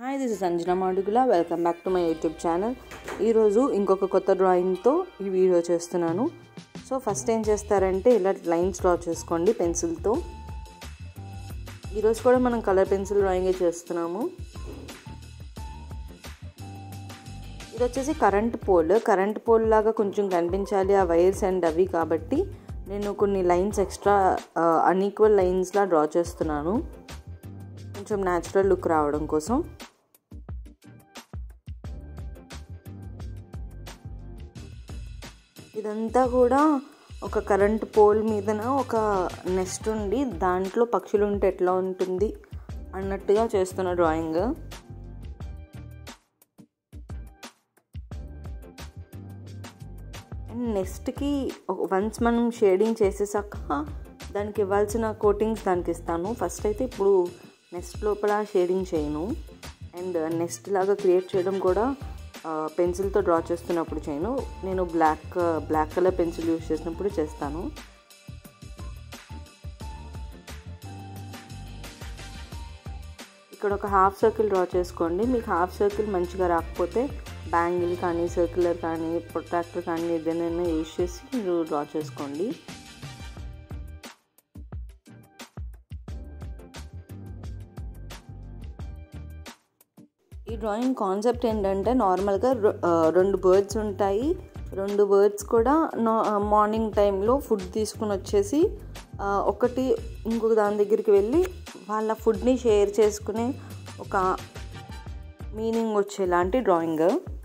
hi this is Anjana Madugula welcome back to my YouTube channel ఈరోజు ఇంకొక కొత్త డ్రాయింగ్తో ఈ వీడియో చేస్తున్నాను సో ఫస్ట్ ఏం చేస్తారంటే ఇలా లైన్స్ డ్రా చేసుకోండి పెన్సిల్తో ఈరోజు కూడా మనం కలర్ పెన్సిల్ డ్రాయింగే చేస్తున్నాము ఇది వచ్చేసి కరెంట్ పోల్ కరెంట్ పోల్ లాగా కొంచెం కనిపించాలి ఆ వైర్స్ అండ్ అవి కాబట్టి నేను కొన్ని లైన్స్ ఎక్స్ట్రా అన్ఈక్వల్ లైన్స్లా డ్రా చేస్తున్నాను కొంచెం న్యాచురల్ లుక్ రావడం కోసం ఇదంతా కూడా ఒక కరెంట్ పోల్ మీదన ఒక నెస్ట్ ఉండి దాంట్లో పక్షులు ఉంటే ఎట్లా ఉంటుంది అన్నట్టుగా చేస్తున్న డ్రాయింగ్ అండ్ నెక్స్ట్కి వన్స్ మనం షేడింగ్ చేసేసాక దానికి ఇవ్వాల్సిన కోటింగ్స్ దానికి ఇస్తాను ఫస్ట్ అయితే ఇప్పుడు నెక్స్ట్ లోపల షేడింగ్ చేయను అండ్ నెక్స్ట్ లాగా క్రియేట్ చేయడం కూడా పెన్సిల్తో డ్రా చేస్తున్నప్పుడు చేయను నేను black black colour pencil use చేసినప్పుడు చేస్తాను ఇక్కడ ఒక హాఫ్ సర్కిల్ డ్రా చేసుకోండి మీకు హాఫ్ సర్కిల్ మంచిగా రాకపోతే బ్యాంగిల్ కానీ సర్క్యులర్ కానీ ప్రొట్రాక్టర్ కానీ ఏదైనా యూజ్ చేసి మీరు డ్రా చేసుకోండి ఈ డ్రాయింగ్ కాన్సెప్ట్ ఏంటంటే నార్మల్గా రెండు బర్డ్స్ ఉంటాయి రెండు బర్డ్స్ కూడా మార్నింగ్ టైంలో ఫుడ్ తీసుకుని వచ్చేసి ఒకటి ఇంకొక దాని దగ్గరికి వెళ్ళి వాళ్ళ ఫుడ్ని షేర్ చేసుకునే ఒక మీనింగ్ వచ్చేలాంటి డ్రాయింగ్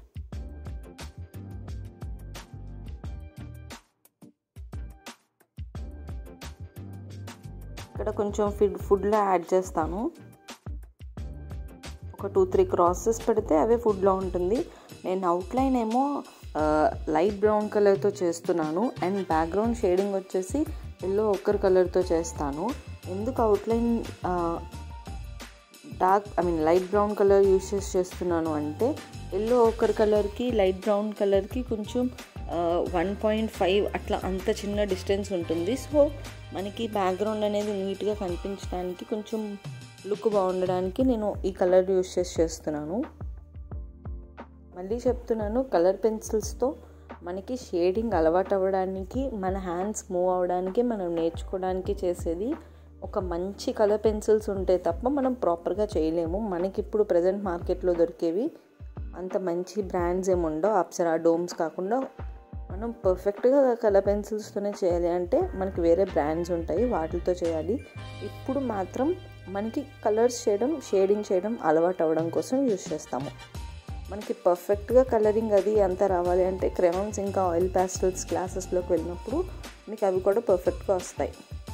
ఇక్కడ కొంచెం ఫుడ్ ఫుడ్లో యాడ్ చేస్తాను ఒక టూ త్రీ క్రాసెస్ పెడితే అవే ఫుడ్లో ఉంటుంది నేను అవుట్లైన్ ఏమో లైట్ బ్రౌన్ కలర్తో చేస్తున్నాను అండ్ బ్యాక్గ్రౌండ్ షేడింగ్ వచ్చేసి ఎల్లో ఒక్కర్ కలర్తో చేస్తాను ఎందుకు outline dark I mean light brown colour use చేసి చేస్తున్నాను అంటే ఎల్లో ఒకర్ కలర్కి లైట్ బ్రౌన్ కలర్కి కొంచెం వన్ పాయింట్ ఫైవ్ అట్లా అంత చిన్న డిస్టెన్స్ ఉంటుంది సో మనకి బ్యాక్గ్రౌండ్ అనేది నీట్గా కనిపించడానికి కొంచెం లుక్ బాగుండడానికి నేను ఈ కలర్ యూస్ చేసి చేస్తున్నాను మళ్ళీ చెప్తున్నాను కలర్ పెన్సిల్స్తో మనకి షేడింగ్ అలవాటు అవ్వడానికి మన హ్యాండ్స్ మూవ్ అవ్వడానికి మనం నేర్చుకోవడానికి చేసేది ఒక మంచి కలర్ పెన్సిల్స్ ఉంటే తప్ప మనం ప్రాపర్గా చేయలేము మనకి ఇప్పుడు ప్రజెంట్ మార్కెట్లో దొరికేవి అంత మంచి బ్రాండ్స్ ఏమి ఉండవు అప్సరా డోమ్స్ కాకుండా మనం పర్ఫెక్ట్గా కలర్ పెన్సిల్స్తోనే చేయాలి అంటే మనకి వేరే బ్రాండ్స్ ఉంటాయి వాటితో చేయాలి ఇప్పుడు మాత్రం మనకి కలర్స్ చేయడం షేడింగ్ చేయడం అలవాటు అవ్వడం కోసం యూస్ చేస్తాము మనకి పర్ఫెక్ట్గా కలరింగ్ అది అంతా రావాలి అంటే క్రెమాన్స్ ఇంకా ఆయిల్ ప్యాస్టల్స్ క్లాసెస్లోకి వెళ్ళినప్పుడు మీకు అవి కూడా పర్ఫెక్ట్గా వస్తాయి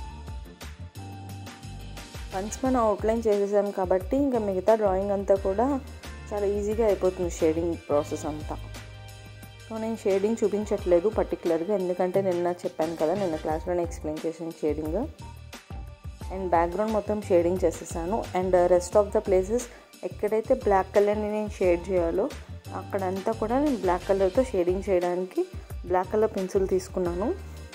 వన్స్ మనం అవుట్లైన్ చేసేసాం కాబట్టి ఇంకా మిగతా డ్రాయింగ్ అంతా కూడా చాలా ఈజీగా అయిపోతుంది షేడింగ్ ప్రాసెస్ అంతా సో నేను షేడింగ్ చూపించట్లేదు పర్టికులర్గా ఎందుకంటే నిన్న చెప్పాను కదా నిన్న క్లాస్లోనే ఎక్స్ప్లెయిన్ చేసిన షేడింగ్ అండ్ బ్యాక్గ్రౌండ్ మొత్తం షేడింగ్ చేసేసాను and rest of the places ఎక్కడైతే బ్లాక్ కలర్ని నేను షేడ్ చేయాలో అక్కడంతా కూడా నేను బ్లాక్ కలర్తో షేడింగ్ చేయడానికి బ్లాక్ కలర్ పెన్సిల్ తీసుకున్నాను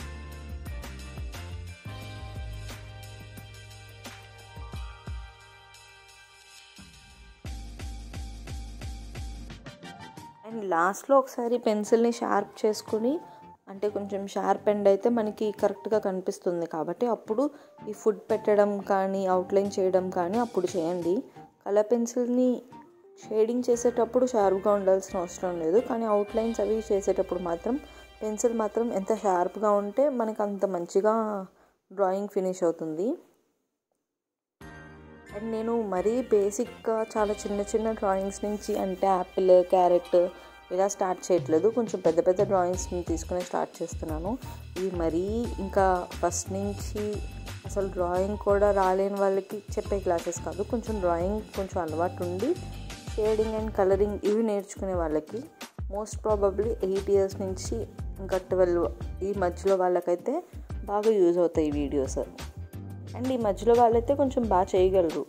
అండ్ లాస్ట్లో ఒకసారి పెన్సిల్ని షార్ప్ చేసుకుని అంటే కొంచెం షార్ప్ ఎండ్ అయితే మనకి కరెక్ట్గా కనిపిస్తుంది కాబట్టి అప్పుడు ఈ ఫుడ్ పెట్టడం కానీ అవుట్లైన్ చేయడం కానీ అప్పుడు చేయండి కలర్ పెన్సిల్ని షేడింగ్ చేసేటప్పుడు షార్ప్గా ఉండాల్సిన అవసరం లేదు కానీ అవుట్లైన్స్ అవి చేసేటప్పుడు మాత్రం పెన్సిల్ మాత్రం ఎంత షార్ప్గా ఉంటే మనకు అంత మంచిగా డ్రాయింగ్ ఫినిష్ అవుతుంది అండ్ నేను మరీ బేసిక్గా చాలా చిన్న చిన్న డ్రాయింగ్స్ నుంచి అంటే యాపిల్ క్యారెట్ ఇలా స్టార్ట్ చేయట్లేదు కొంచెం పెద్ద పెద్ద డ్రాయింగ్స్ని తీసుకుని స్టార్ట్ చేస్తున్నాను ఇవి మరీ ఇంకా ఫస్ట్ నుంచి అసలు డ్రాయింగ్ కూడా రాలేని వాళ్ళకి చెప్పే క్లాసెస్ కాదు కొంచెం డ్రాయింగ్ కొంచెం అలవాటు ఉండి షేడింగ్ అండ్ కలరింగ్ ఇవి నేర్చుకునే వాళ్ళకి మోస్ట్ ప్రాబబ్లీ ఎయిట్ ఇయర్స్ నుంచి ఇంకా ట్వెల్వ్ ఈ మధ్యలో వాళ్ళకైతే బాగా యూజ్ అవుతాయి ఈ వీడియోస్ అండ్ ఈ మధ్యలో వాళ్ళైతే కొంచెం బాగా చేయగలరు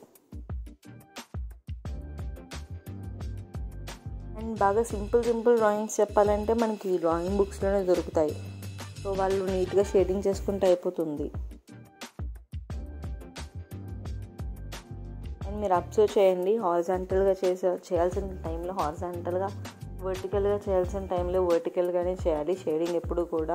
అండ్ బాగా సింపుల్ సింపుల్ డ్రాయింగ్స్ చెప్పాలంటే మనకి డ్రాయింగ్ బుక్స్లోనే దొరుకుతాయి సో వాళ్ళు నీట్గా షేడింగ్ చేసుకుంటే అయిపోతుంది అండ్ మీరు అబ్జర్వ్ చేయండి హారిజాంటల్గా చేసే చేయాల్సిన టైంలో హారిజాంటల్గా వర్టికల్గా చేయాల్సిన టైంలో వర్టికల్గానే చేయాలి షేడింగ్ ఎప్పుడు కూడా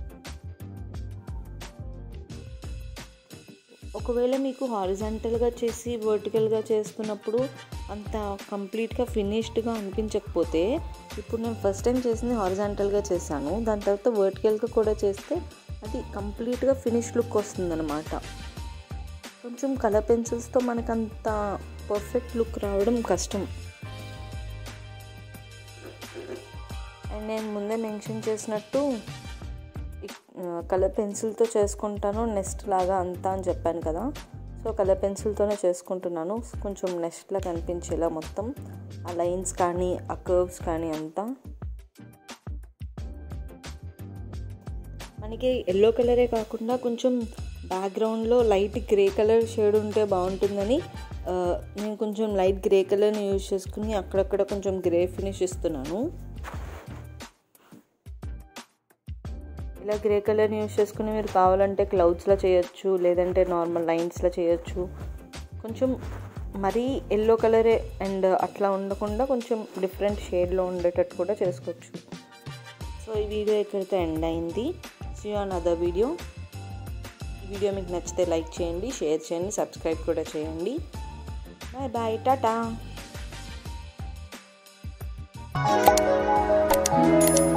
ఒకవేళ మీకు హారిజాంటల్గా చేసి వర్టికల్గా చేస్తున్నప్పుడు అంత కంప్లీట్గా ఫినిష్డ్గా అనిపించకపోతే ఇప్పుడు నేను ఫస్ట్ టైం చేసింది హారిజాంటల్గా చేశాను దాని తర్వాత వర్టికల్గా కూడా చేస్తే అది కంప్లీట్గా ఫినిష్ లుక్ వస్తుందన్నమాట కొంచెం కలర్ పెన్సిల్స్తో మనకంత పర్ఫెక్ట్ లుక్ రావడం కష్టం అండ్ నేను ముందే మెన్షన్ చేసినట్టు కలర్ పెన్సిల్తో చేసుకుంటాను నెక్స్ట్ లాగా అంతా అని చెప్పాను కదా సో కలర్ పెన్సిల్తోనే చేసుకుంటున్నాను కొంచెం నెక్స్ట్లా కనిపించేలా మొత్తం ఆ లైన్స్ కానీ ఆ కర్వ్స్ కానీ అంతా మనకి ఎల్లో కలరే కాకుండా కొంచెం బ్యాక్గ్రౌండ్లో లైట్ గ్రే కలర్ షేడ్ ఉంటే బాగుంటుందని నేను కొంచెం లైట్ గ్రే కలర్ని యూజ్ చేసుకుని అక్కడక్కడ కొంచెం గ్రే ఫినిష్ ఇస్తున్నాను ఇలా గ్రే కలర్ని యూజ్ చేసుకుని మీరు కావాలంటే క్లౌడ్స్లో చేయొచ్చు లేదంటే నార్మల్ లైన్స్లో చేయొచ్చు కొంచెం మరీ ఎల్లో కలరే అండ్ అట్లా ఉండకుండా కొంచెం డిఫరెంట్ షేడ్లో ఉండేటట్టు కూడా చేసుకోవచ్చు సో ఈ వీడియో ఎక్కడితో ఎండ్ అయింది సీ ఆన్ అదర్ వీడియో ఈ వీడియో మీకు నచ్చితే లైక్ చేయండి షేర్ చేయండి సబ్స్క్రైబ్ కూడా చేయండి బాయ్ బాయ్ టాటా